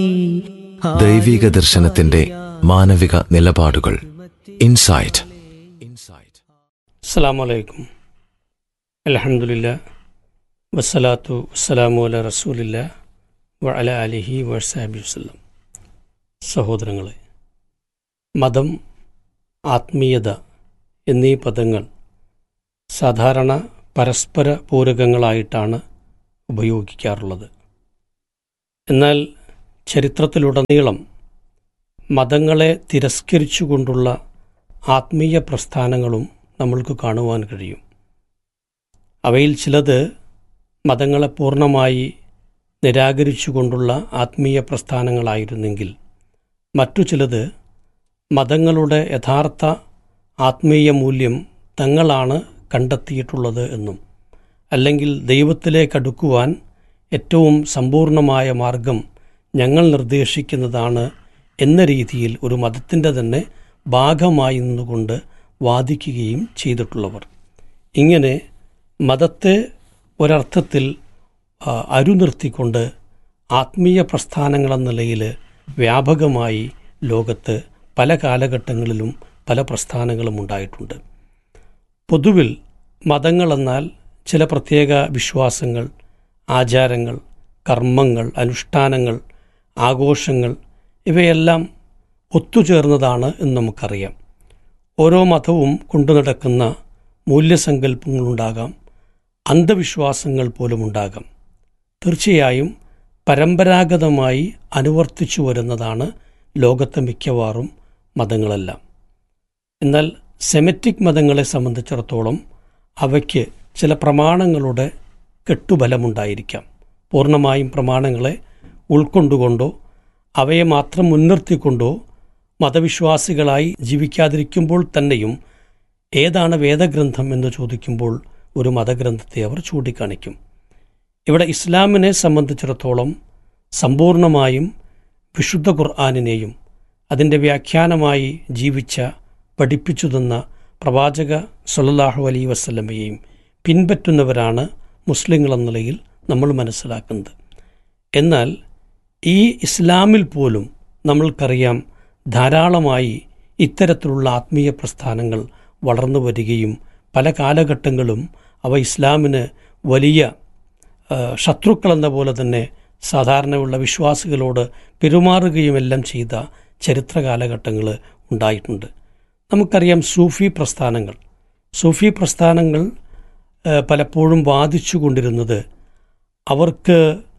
ദൈവിക ദർശനത്തിന്റെ മാനവിക നിലപാടുകൾ ഇൻസൈറ്റ് അസ്സാമലൈക്കും അലഹമുല്ല വസ്സലാത്തു വസ്സലാമു അല റസൂലില്ല വ അല അലിഹി വസാബി വസ്ലം സഹോദരങ്ങളെ മതം ആത്മീയത എന്നീ പദങ്ങൾ സാധാരണ പരസ്പര പൂരകങ്ങളായിട്ടാണ് ഉപയോഗിക്കാറുള്ളത് എന്നാൽ ചരിത്രത്തിലുടനീളം മതങ്ങളെ തിരസ്കരിച്ചുകൊണ്ടുള്ള ആത്മീയ പ്രസ്ഥാനങ്ങളും നമ്മൾക്ക് കാണുവാൻ കഴിയും അവയിൽ ചിലത് മതങ്ങളെ പൂർണ്ണമായി നിരാകരിച്ചുകൊണ്ടുള്ള ആത്മീയ പ്രസ്ഥാനങ്ങളായിരുന്നെങ്കിൽ മറ്റു ചിലത് മതങ്ങളുടെ യഥാർത്ഥ ആത്മീയ മൂല്യം തങ്ങളാണ് കണ്ടെത്തിയിട്ടുള്ളത് എന്നും അല്ലെങ്കിൽ ദൈവത്തിലേക്കടുക്കുവാൻ ഏറ്റവും സമ്പൂർണമായ മാർഗം ഞങ്ങൾ നിർദ്ദേശിക്കുന്നതാണ് എന്ന രീതിയിൽ ഒരു മതത്തിൻ്റെ തന്നെ ഭാഗമായി നിന്നുകൊണ്ട് വാദിക്കുകയും ചെയ്തിട്ടുള്ളവർ ഇങ്ങനെ മതത്തെ ഒരർത്ഥത്തിൽ ആ, അരുനിർത്തിക്കൊണ്ട് ആത്മീയ പ്രസ്ഥാനങ്ങളെന്ന നിലയിൽ വ്യാപകമായി ലോകത്ത് പല കാലഘട്ടങ്ങളിലും പല പ്രസ്ഥാനങ്ങളും ഉണ്ടായിട്ടുണ്ട് പൊതുവിൽ മതങ്ങളെന്നാൽ ചില പ്രത്യേക വിശ്വാസങ്ങൾ ആചാരങ്ങൾ കർമ്മങ്ങൾ അനുഷ്ഠാനങ്ങൾ ആഘോഷങ്ങൾ ഇവയെല്ലാം ഒത്തുചേർന്നതാണ് എന്ന് നമുക്കറിയാം ഓരോ മതവും കൊണ്ടു നടക്കുന്ന മൂല്യസങ്കല്പങ്ങളുണ്ടാകാം അന്ധവിശ്വാസങ്ങൾ പോലുമുണ്ടാകാം തീർച്ചയായും പരമ്പരാഗതമായി അനുവർത്തിച്ചു വരുന്നതാണ് ലോകത്തെ മിക്കവാറും മതങ്ങളെല്ലാം എന്നാൽ സെമറ്റിക് മതങ്ങളെ സംബന്ധിച്ചിടത്തോളം അവയ്ക്ക് ചില പ്രമാണങ്ങളുടെ കെട്ടുബലമുണ്ടായിരിക്കാം പൂർണ്ണമായും പ്രമാണങ്ങളെ ഉൾക്കൊണ്ടുകൊണ്ടോ അവയെ മാത്രം മുൻനിർത്തിക്കൊണ്ടോ മതവിശ്വാസികളായി ജീവിക്കാതിരിക്കുമ്പോൾ തന്നെയും ഏതാണ് വേദഗ്രന്ഥം എന്ന് ചോദിക്കുമ്പോൾ ഒരു മതഗ്രന്ഥത്തെ അവർ ചൂണ്ടിക്കാണിക്കും ഇവിടെ ഇസ്ലാമിനെ സംബന്ധിച്ചിടത്തോളം സമ്പൂർണമായും വിശുദ്ധ ഖുർആാനിനെയും അതിൻ്റെ വ്യാഖ്യാനമായി ജീവിച്ച പഠിപ്പിച്ചു തന്ന പ്രവാചക സല്ലല്ലാഹു അലൈ വസ്ലമയെയും പിൻപറ്റുന്നവരാണ് മുസ്ലിങ്ങൾ എന്ന നിലയിൽ നമ്മൾ മനസ്സിലാക്കുന്നത് എന്നാൽ ഈ ഇസ്ലാമിൽ പോലും നമ്മൾക്കറിയാം ധാരാളമായി ഇത്തരത്തിലുള്ള ആത്മീയ പ്രസ്ഥാനങ്ങൾ വളർന്നു വരികയും പല കാലഘട്ടങ്ങളും അവ ഇസ്ലാമിന് വലിയ ആ, ശത്രുക്കളെന്ന പോലെ തന്നെ സാധാരണയുള്ള വിശ്വാസികളോട് പെരുമാറുകയുമെല്ലാം ചെയ്ത ചരിത്ര കാലഘട്ടങ്ങൾ ഉണ്ടായിട്ടുണ്ട് നമുക്കറിയാം സൂഫി പ്രസ്ഥാനങ്ങൾ സൂഫി പ്രസ്ഥാനങ്ങൾ ആ, പലപ്പോഴും വാദിച്ചു കൊണ്ടിരുന്നത് അവർക്ക്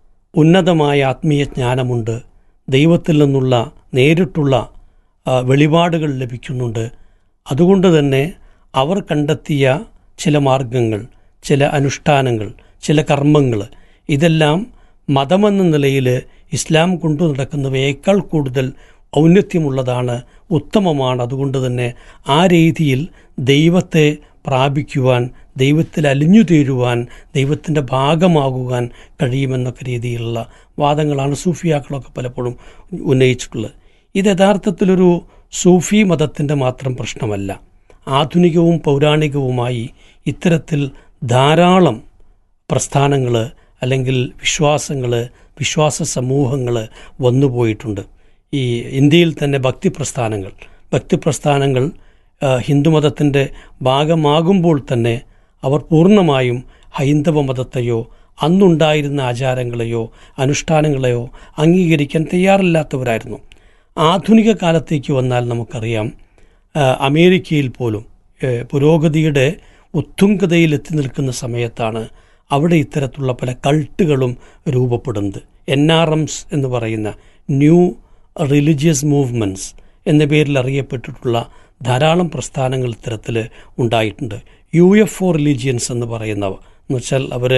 ഉന്നതമായ ആത്മീയ ജ്ഞാനമുണ്ട് ദൈവത്തിൽ നിന്നുള്ള നേരിട്ടുള്ള ആ, വെളിപാടുകൾ ലഭിക്കുന്നുണ്ട് അതുകൊണ്ട് തന്നെ അവർ കണ്ടെത്തിയ ചില മാർഗങ്ങൾ ചില അനുഷ്ഠാനങ്ങൾ ചില കർമ്മങ്ങൾ ഇതെല്ലാം മതമെന്ന നിലയിൽ ഇസ്ലാം കൊണ്ടു നടക്കുന്നവയേക്കാൾ കൂടുതൽ ഔന്നത്യമുള്ളതാണ് ഉത്തമമാണ് അതുകൊണ്ട് തന്നെ ആ രീതിയിൽ ദൈവത്തെ പ്രാപിക്കുവാൻ ദൈവത്തിൽ അലിഞ്ഞു തീരുവാൻ ദൈവത്തിൻ്റെ ഭാഗമാകുവാൻ കഴിയുമെന്നൊക്കെ രീതിയിലുള്ള വാദങ്ങളാണ് സൂഫിയാക്കളൊക്കെ പലപ്പോഴും ഉന്നയിച്ചിട്ടുള്ളത് ഇത് യഥാർത്ഥത്തിലൊരു സൂഫി മതത്തിൻ്റെ മാത്രം പ്രശ്നമല്ല ആധുനികവും പൗരാണികവുമായി ഇത്തരത്തിൽ ധാരാളം പ്രസ്ഥാനങ്ങൾ അല്ലെങ്കിൽ വിശ്വാസങ്ങൾ വിശ്വാസ സമൂഹങ്ങൾ വന്നുപോയിട്ടുണ്ട് ഈ ഇന്ത്യയിൽ തന്നെ ഭക്തി പ്രസ്ഥാനങ്ങൾ ഭക്തി പ്രസ്ഥാനങ്ങൾ ആ, ഹിന്ദുമതത്തിൻ്റെ ഭാഗമാകുമ്പോൾ തന്നെ അവർ പൂർണ്ണമായും ഹൈന്ദവ മതത്തെയോ അന്നുണ്ടായിരുന്ന ആചാരങ്ങളെയോ അനുഷ്ഠാനങ്ങളെയോ അംഗീകരിക്കാൻ തയ്യാറില്ലാത്തവരായിരുന്നു ആധുനിക കാലത്തേക്ക് വന്നാൽ നമുക്കറിയാം ആ, അമേരിക്കയിൽ പോലും ഏ, പുരോഗതിയുടെ ഉത്തുംഗതയിൽ എത്തി നിൽക്കുന്ന സമയത്താണ് അവിടെ ഇത്തരത്തിലുള്ള പല കൾട്ടുകളും രൂപപ്പെടുന്നത് എൻ ആർ എംസ് എന്ന് പറയുന്ന ന്യൂ റിലീജിയസ് മൂവ്മെൻറ്റ്സ് എന്ന പേരിൽ അറിയപ്പെട്ടിട്ടുള്ള ധാരാളം പ്രസ്ഥാനങ്ങൾ ഇത്തരത്തിൽ ഉണ്ടായിട്ടുണ്ട് യു എഫ് ഒ റിലീജിയൻസ് എന്ന് പറയുന്നവ എന്ന് വെച്ചാൽ അവർ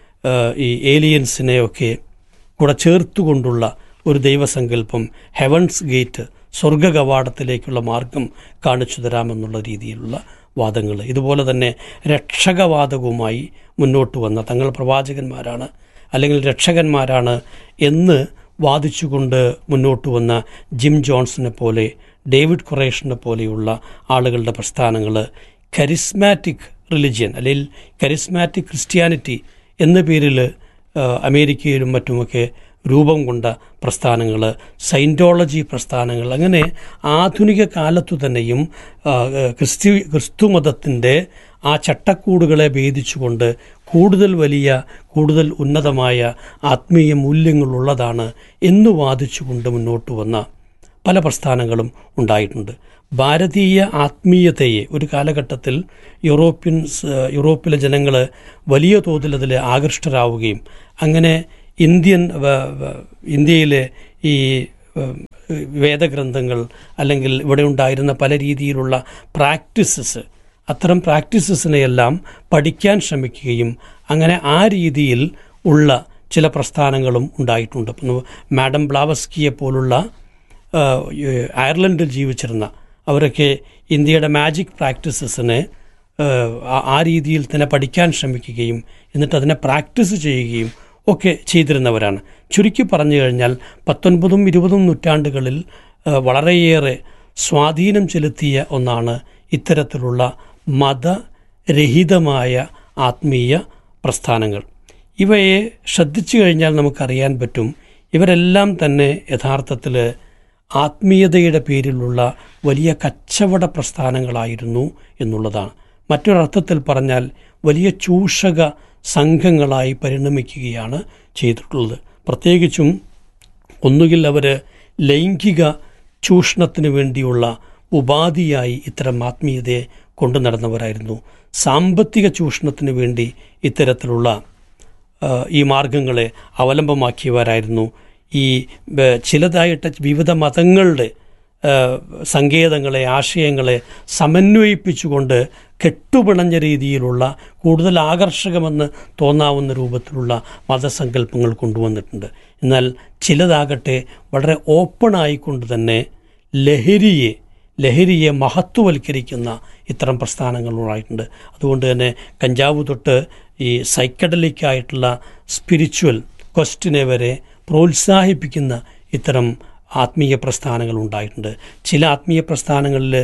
ഈ ഏലിയൻസിനെയൊക്കെ കൂടെ ചേർത്തുകൊണ്ടുള്ള ഒരു ദൈവസങ്കല്പം ഹെവൻസ് ഗേറ്റ് സ്വർഗ കവാടത്തിലേക്കുള്ള മാർഗം കാണിച്ചു തരാമെന്നുള്ള രീതിയിലുള്ള വാദങ്ങൾ ഇതുപോലെ തന്നെ രക്ഷകവാദവുമായി മുന്നോട്ട് വന്ന തങ്ങൾ പ്രവാചകന്മാരാണ് അല്ലെങ്കിൽ രക്ഷകന്മാരാണ് എന്ന് വാദിച്ചുകൊണ്ട് മുന്നോട്ട് വന്ന ജിം ജോൺസനെ പോലെ ഡേവിഡ് കൊറേഷനെ പോലെയുള്ള ആളുകളുടെ പ്രസ്ഥാനങ്ങൾ കരിസ്മാറ്റിക് റിലിജിയൻ അല്ലെങ്കിൽ കരിസ്മാറ്റിക് ക്രിസ്ത്യാനിറ്റി എന്ന പേരിൽ ആ, അമേരിക്കയിലും മറ്റുമൊക്കെ രൂപം കൊണ്ട പ്രസ്ഥാനങ്ങൾ സൈൻറ്റോളജി പ്രസ്ഥാനങ്ങൾ അങ്ങനെ ആധുനിക കാലത്തു തന്നെയും ആ, ക്രിസ്തു ക്രിസ്തു മതത്തിൻ്റെ ആ ചട്ടക്കൂടുകളെ ഭേദിച്ചുകൊണ്ട് കൂടുതൽ വലിയ കൂടുതൽ ഉന്നതമായ ആത്മീയ മൂല്യങ്ങളുള്ളതാണ് എന്ന് വാദിച്ചുകൊണ്ട് മുന്നോട്ട് വന്ന പല പ്രസ്ഥാനങ്ങളും ഉണ്ടായിട്ടുണ്ട് ഭാരതീയ ആത്മീയതയെ ഒരു കാലഘട്ടത്തിൽ യൂറോപ്യൻ യൂറോപ്പിലെ ജനങ്ങൾ വലിയ തോതിൽ അതിൽ ആകൃഷ്ടരാവുകയും അങ്ങനെ ഇന്ത്യൻ വ- വ- ഇന്ത്യയിലെ ഈ ഉം, വേദഗ്രന്ഥങ്ങൾ അല്ലെങ്കിൽ ഇവിടെ ഉണ്ടായിരുന്ന പല രീതിയിലുള്ള പ്രാക്ടീസസ് അത്തരം പ്രാക്ടീസസിനെയെല്ലാം പഠിക്കാൻ ശ്രമിക്കുകയും അങ്ങനെ ആ രീതിയിൽ ഉള്ള ചില പ്രസ്ഥാനങ്ങളും ഉണ്ടായിട്ടുണ്ട് ഇപ്പം മാഡം ബ്ലാവസ്കിയെ പോലുള്ള ആ, ഈ അയർലൻഡിൽ ജീവിച്ചിരുന്ന അവരൊക്കെ ഇന്ത്യയുടെ മാജിക് പ്രാക്ടീസസിനെ ആ, ആ- ആ രീതിയിൽ തന്നെ പഠിക്കാൻ ശ്രമിക്കുകയും എന്നിട്ട് അതിനെ പ്രാക്ടീസ് ചെയ്യുകയും ഒക്കെ ചെയ്തിരുന്നവരാണ് ചുരുക്കി പറഞ്ഞു കഴിഞ്ഞാൽ പത്തൊൻപതും ഇരുപതും നൂറ്റാണ്ടുകളിൽ ആ, വളരെയേറെ സ്വാധീനം ചെലുത്തിയ ഒന്നാണ് ഇത്തരത്തിലുള്ള മതരഹിതമായ ആത്മീയ പ്രസ്ഥാനങ്ങൾ ഇവയെ ശ്രദ്ധിച്ചു കഴിഞ്ഞാൽ നമുക്കറിയാൻ പറ്റും ഇവരെല്ലാം തന്നെ യഥാർത്ഥത്തിൽ ആത്മീയതയുടെ പേരിലുള്ള വലിയ കച്ചവട പ്രസ്ഥാനങ്ങളായിരുന്നു എന്നുള്ളതാണ് മറ്റൊരർത്ഥത്തിൽ പറഞ്ഞാൽ വലിയ ചൂഷക സംഘങ്ങളായി പരിണമിക്കുകയാണ് ചെയ്തിട്ടുള്ളത് പ്രത്യേകിച്ചും ഒന്നുകിൽ അവർ ലൈംഗിക ചൂഷണത്തിന് വേണ്ടിയുള്ള ഉപാധിയായി ഇത്തരം ആത്മീയതയെ കൊണ്ടു നടന്നവരായിരുന്നു സാമ്പത്തിക ചൂഷണത്തിന് വേണ്ടി ഇത്തരത്തിലുള്ള ആ, ഈ മാർഗങ്ങളെ അവലംബമാക്കിയവരായിരുന്നു ഈ ബ, ചിലതായിട്ട് വിവിധ മതങ്ങളുടെ ആ, സങ്കേതങ്ങളെ ആശയങ്ങളെ സമന്വയിപ്പിച്ചുകൊണ്ട് കെട്ടുപിണഞ്ഞ രീതിയിലുള്ള കൂടുതൽ ആകർഷകമെന്ന് തോന്നാവുന്ന രൂപത്തിലുള്ള മതസങ്കല്പങ്ങൾ കൊണ്ടുവന്നിട്ടുണ്ട് എന്നാൽ ചിലതാകട്ടെ വളരെ ഓപ്പണായിക്കൊണ്ട് തന്നെ ലഹരിയെ ലഹരിയെ മഹത്വവൽക്കരിക്കുന്ന ഇത്തരം പ്രസ്ഥാനങ്ങളുണ്ടായിട്ടുണ്ട് അതുകൊണ്ട് തന്നെ കഞ്ചാവ് തൊട്ട് ഈ സൈക്കഡലിക്കായിട്ടുള്ള സ്പിരിച്വൽ ക്വസ്റ്റിനെ വരെ പ്രോത്സാഹിപ്പിക്കുന്ന ഇത്തരം ആത്മീയ പ്രസ്ഥാനങ്ങൾ ഉണ്ടായിട്ടുണ്ട് ചില ആത്മീയ പ്രസ്ഥാനങ്ങളിൽ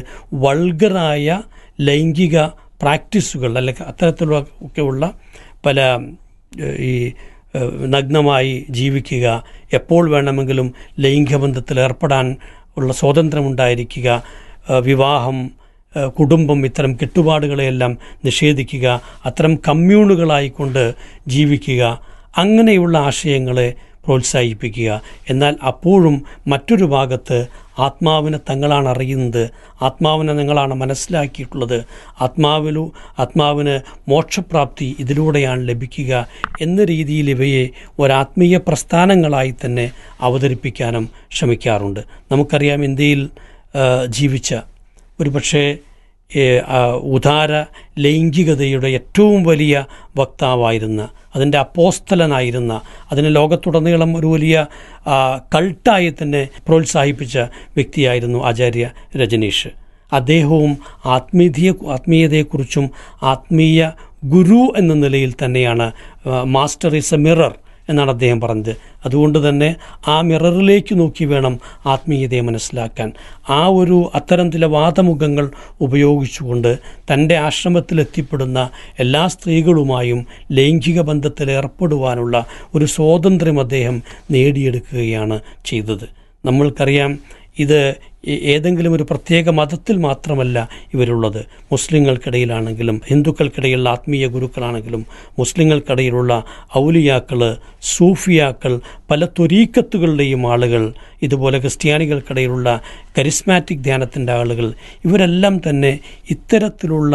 വൾഗറായ ലൈംഗിക പ്രാക്ടീസുകൾ അല്ലെങ്കിൽ അത്തരത്തിലുള്ള ഒക്കെയുള്ള പല ഏഹ്, ഈ ഏഹ്, നഗ്നമായി ജീവിക്കുക എപ്പോൾ വേണമെങ്കിലും ലൈംഗികബന്ധത്തിൽ ഏർപ്പെടാൻ ഉള്ള സ്വാതന്ത്ര്യമുണ്ടായിരിക്കുക ഏഹ്, വിവാഹം ഏഹ്, കുടുംബം ഇത്തരം കെട്ടുപാടുകളെയെല്ലാം നിഷേധിക്കുക അത്തരം കമ്മ്യൂണുകളായിക്കൊണ്ട് ജീവിക്കുക അങ്ങനെയുള്ള ആശയങ്ങളെ പ്രോത്സാഹിപ്പിക്കുക എന്നാൽ അപ്പോഴും മറ്റൊരു ഭാഗത്ത് ആത്മാവിനെ തങ്ങളാണ് അറിയുന്നത് ആത്മാവിനെ നിങ്ങളാണ് മനസ്സിലാക്കിയിട്ടുള്ളത് ആത്മാവിലു ആത്മാവിന് മോക്ഷപ്രാപ്തി ഇതിലൂടെയാണ് ലഭിക്കുക എന്ന രീതിയിൽ ഇവയെ ഒരാത്മീയ പ്രസ്ഥാനങ്ങളായി തന്നെ അവതരിപ്പിക്കാനും ശ്രമിക്കാറുണ്ട് നമുക്കറിയാം ഇന്ത്യയിൽ ആ, ജീവിച്ച ഒരുപക്ഷെ ഏ, ആ, ഉദാര ലൈംഗികതയുടെ ഏറ്റവും വലിയ വക്താവായിരുന്ന അതിൻ്റെ അപ്പോസ്തലനായിരുന്ന അതിനെ ലോകത്തുടനീളം ഒരു വലിയ ആ, കൾട്ടായി തന്നെ പ്രോത്സാഹിപ്പിച്ച വ്യക്തിയായിരുന്നു ആചാര്യ രജനീഷ് അദ്ദേഹവും ആത്മീയ ആത്മീയതയെക്കുറിച്ചും ആത്മീയ ഗുരു എന്ന നിലയിൽ തന്നെയാണ് ആ, മാസ്റ്റർ ഇസ് എ മിറർ എന്നാണ് അദ്ദേഹം പറഞ്ഞത് അതുകൊണ്ട് തന്നെ ആ മിററിലേക്ക് നോക്കി വേണം ആത്മീയതയെ മനസ്സിലാക്കാൻ ആ ഒരു അത്തരം ചില വാദമുഖങ്ങൾ ഉപയോഗിച്ചുകൊണ്ട് തൻ്റെ ആശ്രമത്തിലെത്തിപ്പെടുന്ന എല്ലാ സ്ത്രീകളുമായും ലൈംഗിക ബന്ധത്തിൽ ഏർപ്പെടുവാനുള്ള ഒരു സ്വാതന്ത്ര്യം അദ്ദേഹം നേടിയെടുക്കുകയാണ് ചെയ്തത് നമ്മൾക്കറിയാം ഇത് ഏ- ഏതെങ്കിലും ഒരു പ്രത്യേക മതത്തിൽ മാത്രമല്ല ഇവരുള്ളത് മുസ്ലിങ്ങൾക്കിടയിലാണെങ്കിലും ഹിന്ദുക്കൾക്കിടയിലുള്ള ആത്മീയ ഗുരുക്കളാണെങ്കിലും മുസ്ലിങ്ങൾക്കിടയിലുള്ള ഔലിയാക്കൾ സൂഫിയാക്കൾ പല ത്വരീക്കത്തുകളുടെയും ആളുകൾ ഇതുപോലെ ക്രിസ്ത്യാനികൾക്കിടയിലുള്ള കരിസ്മാറ്റിക് ധ്യാനത്തിൻ്റെ ആളുകൾ ഇവരെല്ലാം തന്നെ ഇത്തരത്തിലുള്ള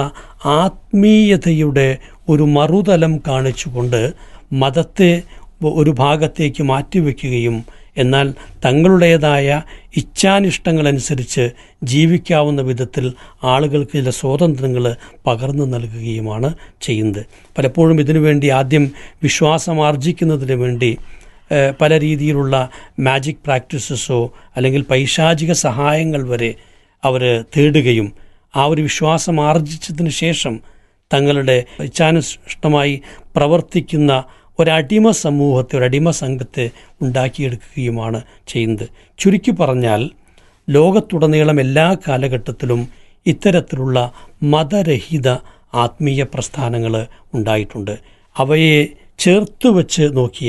ആത്മീയതയുടെ ഒരു മറുതലം കാണിച്ചുകൊണ്ട് മതത്തെ ഒരു ഭാഗത്തേക്ക് മാറ്റിവെക്കുകയും എന്നാൽ തങ്ങളുടേതായ ഇച്ഛാനിഷ്ടങ്ങളനുസരിച്ച് ജീവിക്കാവുന്ന വിധത്തിൽ ആളുകൾക്ക് ചില സ്വാതന്ത്ര്യങ്ങൾ പകർന്നു നൽകുകയുമാണ് ചെയ്യുന്നത് പലപ്പോഴും ഇതിനുവേണ്ടി ആദ്യം വിശ്വാസം ആർജിക്കുന്നതിന് വേണ്ടി ഏഹ്, പല രീതിയിലുള്ള മാജിക് പ്രാക്ടീസസോ അല്ലെങ്കിൽ പൈശാചിക സഹായങ്ങൾ വരെ അവർ തേടുകയും ആ ഒരു വിശ്വാസം ആർജിച്ചതിന് ശേഷം തങ്ങളുടെ ഇച്ഛാനുഷ്ഠമായി പ്രവർത്തിക്കുന്ന ഒരടിമ സമൂഹത്തെ ഒരടിമ സംഘത്തെ ഉണ്ടാക്കിയെടുക്കുകയുമാണ് ചെയ്യുന്നത് ചുരുക്കി പറഞ്ഞാൽ ലോകത്തുടനീളം എല്ലാ കാലഘട്ടത്തിലും ഇത്തരത്തിലുള്ള മതരഹിത ആത്മീയ പ്രസ്ഥാനങ്ങൾ ഉണ്ടായിട്ടുണ്ട് അവയെ ചേർത്ത് വെച്ച് നോക്കിയാൽ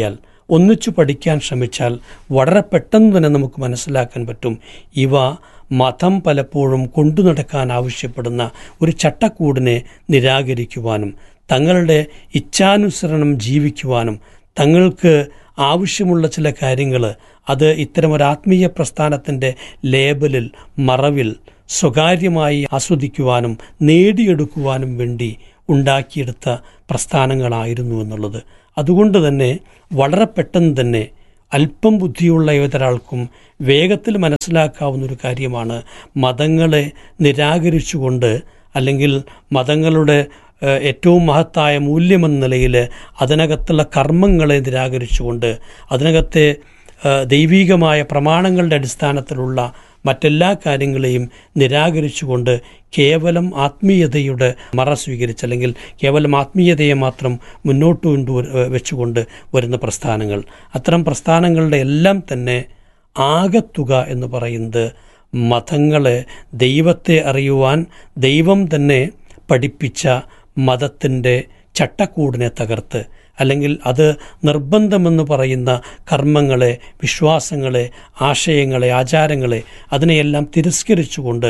ഒന്നിച്ചു പഠിക്കാൻ ശ്രമിച്ചാൽ വളരെ പെട്ടെന്ന് തന്നെ നമുക്ക് മനസ്സിലാക്കാൻ പറ്റും ഇവ മതം പലപ്പോഴും കൊണ്ടു നടക്കാൻ ആവശ്യപ്പെടുന്ന ഒരു ചട്ടക്കൂടിനെ നിരാകരിക്കുവാനും തങ്ങളുടെ ഇച്ഛാനുസരണം ജീവിക്കുവാനും തങ്ങൾക്ക് ആവശ്യമുള്ള ചില കാര്യങ്ങൾ അത് ഇത്തരം ഒരു ആത്മീയ പ്രസ്ഥാനത്തിൻ്റെ ലേബലിൽ മറവിൽ സ്വകാര്യമായി ആസ്വദിക്കുവാനും നേടിയെടുക്കുവാനും വേണ്ടി ഉണ്ടാക്കിയെടുത്ത പ്രസ്ഥാനങ്ങളായിരുന്നു എന്നുള്ളത് അതുകൊണ്ട് തന്നെ വളരെ പെട്ടെന്ന് തന്നെ അല്പം ബുദ്ധിയുള്ള ഏതൊരാൾക്കും വേഗത്തിൽ മനസ്സിലാക്കാവുന്ന ഒരു കാര്യമാണ് മതങ്ങളെ നിരാകരിച്ചുകൊണ്ട് അല്ലെങ്കിൽ മതങ്ങളുടെ ഏഹ്, ഏറ്റവും മഹത്തായ മൂല്യമെന്ന നിലയിൽ അതിനകത്തുള്ള കർമ്മങ്ങളെ നിരാകരിച്ചുകൊണ്ട് അതിനകത്തെ ഏഹ്, ദൈവീകമായ പ്രമാണങ്ങളുടെ അടിസ്ഥാനത്തിലുള്ള മറ്റെല്ലാ കാര്യങ്ങളെയും നിരാകരിച്ചുകൊണ്ട് കേവലം ആത്മീയതയുടെ മറ സ്വീകരിച്ച് അല്ലെങ്കിൽ കേവലം ആത്മീയതയെ മാത്രം മുന്നോട്ട് കൊണ്ടു വെച്ചുകൊണ്ട് വരുന്ന പ്രസ്ഥാനങ്ങൾ അത്തരം പ്രസ്ഥാനങ്ങളുടെ എല്ലാം തന്നെ ആകത്തുക എന്ന് പറയുന്നത് മതങ്ങളെ ദൈവത്തെ അറിയുവാൻ ദൈവം തന്നെ പഠിപ്പിച്ച മതത്തിൻ്റെ ചട്ടക്കൂടിനെ തകർത്ത് അല്ലെങ്കിൽ അത് നിർബന്ധമെന്ന് പറയുന്ന കർമ്മങ്ങളെ വിശ്വാസങ്ങളെ ആശയങ്ങളെ ആചാരങ്ങളെ അതിനെയെല്ലാം തിരസ്കരിച്ചുകൊണ്ട്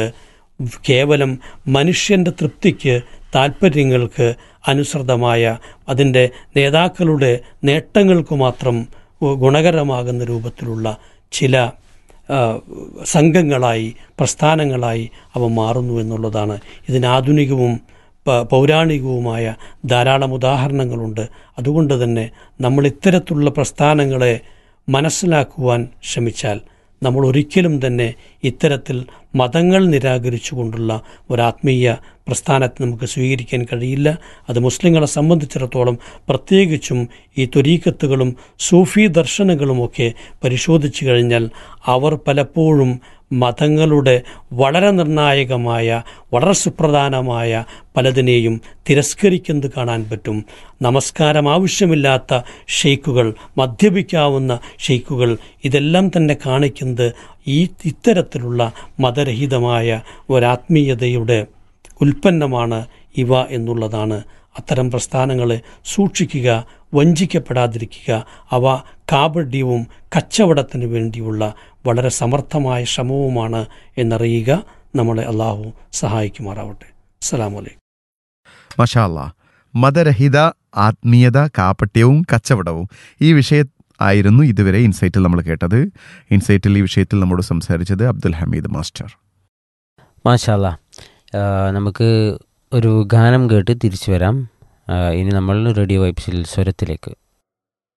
കേവലം മനുഷ്യൻ്റെ തൃപ്തിക്ക് താല്പര്യങ്ങൾക്ക് അനുസൃതമായ അതിൻ്റെ നേതാക്കളുടെ നേട്ടങ്ങൾക്ക് മാത്രം ഗുണകരമാകുന്ന രൂപത്തിലുള്ള ചില ആ, സംഘങ്ങളായി പ്രസ്ഥാനങ്ങളായി അവ മാറുന്നു എന്നുള്ളതാണ് ഇതിന് ആധുനികവും പ- പൗരാണികവുമായ ധാരാളം ഉദാഹരണങ്ങളുണ്ട് അതുകൊണ്ട് തന്നെ നമ്മൾ ഇത്തരത്തിലുള്ള പ്രസ്ഥാനങ്ങളെ മനസ്സിലാക്കുവാൻ ശ്രമിച്ചാൽ നമ്മൾ ഒരിക്കലും തന്നെ ഇത്തരത്തിൽ മതങ്ങൾ നിരാകരിച്ചുകൊണ്ടുള്ള ഒരാത്മീയ പ്രസ്ഥാനത്തെ നമുക്ക് സ്വീകരിക്കാൻ കഴിയില്ല അത് മുസ്ലിങ്ങളെ സംബന്ധിച്ചിടത്തോളം പ്രത്യേകിച്ചും ഈ ത്വരീക്കത്തുകളും സൂഫി ദർശനങ്ങളുമൊക്കെ പരിശോധിച്ചു കഴിഞ്ഞാൽ അവർ പലപ്പോഴും മതങ്ങളുടെ വളരെ നിർണായകമായ വളരെ സുപ്രധാനമായ പലതിനെയും തിരസ്കരിക്കുന്നത് കാണാൻ പറ്റും നമസ്കാരം ആവശ്യമില്ലാത്ത ഷെയ്ക്കുകൾ മദ്യപിക്കാവുന്ന ഷെയ്ക്കുകൾ ഇതെല്ലാം തന്നെ കാണിക്കുന്നത് ഈ ഇത്തരത്തിലുള്ള മതരഹിതമായ ഒരാത്മീയതയുടെ ഉൽപ്പന്നമാണ് ഇവ എന്നുള്ളതാണ് അത്തരം പ്രസ്ഥാനങ്ങളെ സൂക്ഷിക്കുക വഞ്ചിക്കപ്പെടാതിരിക്കുക അവ കാപഡ്യവും കച്ചവടത്തിന് വേണ്ടിയുള്ള വളരെ സമർത്ഥമായ ശ്രമവുമാണ് എന്നറിയുക നമ്മളെ അള്ളാഹു സഹായിക്കുമാറാവട്ടെ അസ്സലാമു അലൈക്കും മഷാല്ല മതരഹിത ആത്മീയത കാപ്പട്യവും കച്ചവടവും ഈ വിഷയ ആയിരുന്നു ഇതുവരെ ഇൻസൈറ്റിൽ നമ്മൾ കേട്ടത് ഇൻസൈറ്റിൽ ഈ വിഷയത്തിൽ നമ്മോട് സംസാരിച്ചത് അബ്ദുൽ ഹമീദ് മാസ്റ്റർ മാഷാല്ല നമുക്ക് ഒരു ഗാനം കേട്ട് തിരിച്ചു വരാം ആ, ഇനി നമ്മൾ റേഡിയോ വൈബ്സിൽ സ്വരത്തിലേക്ക്